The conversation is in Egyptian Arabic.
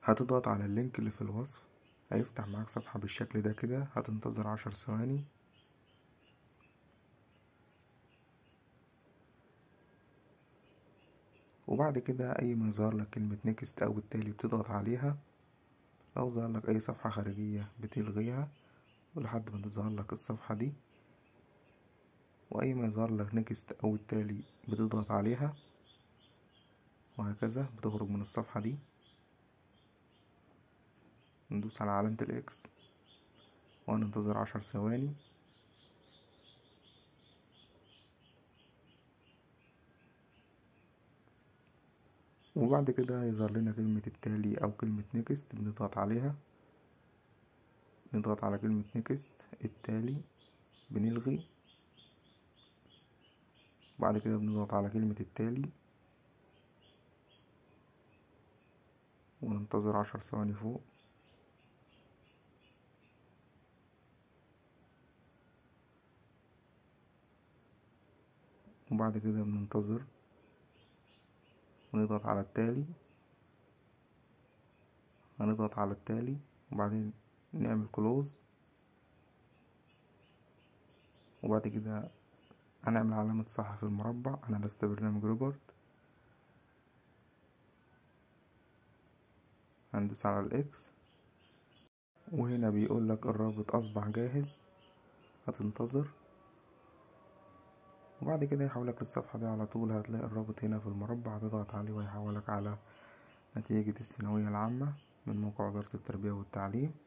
هتضغط على اللينك اللي في الوصف هيفتح معاك صفحة بالشكل ده كده هتنتظر عشر ثواني وبعد كده اي ما يظهر لك كلمة نيكست او التالي بتضغط عليها لو ظهر لك اي صفحة خارجية بتلغيها ولحد ما تظهر لك الصفحة دي واي ما يظهر لك نيكست او التالي بتضغط عليها وهكذا بتخرج من الصفحة دي ندوس على علامة الاكس وهننتظر عشر ثواني وبعد كده هيظهر لنا كلمة التالي أو كلمة نيكست بنضغط عليها نضغط على كلمة نيكست التالي بنلغي بعد كده بنضغط على كلمة التالي وننتظر عشر ثواني فوق وبعد كده بننتظر ونضغط على التالي هنضغط على التالي وبعدين نعمل كلوز وبعد كده هنعمل علامة صح في المربع أنا لست برنامج روبرت هندوس على الإكس وهنا بيقول لك الرابط أصبح جاهز هتنتظر وبعد كده يحولك للصفحة دي على طول هتلاقي الرابط هنا في المربع هتضغط عليه ويحولك على نتيجة الثانوية العامة من موقع وزارة التربية والتعليم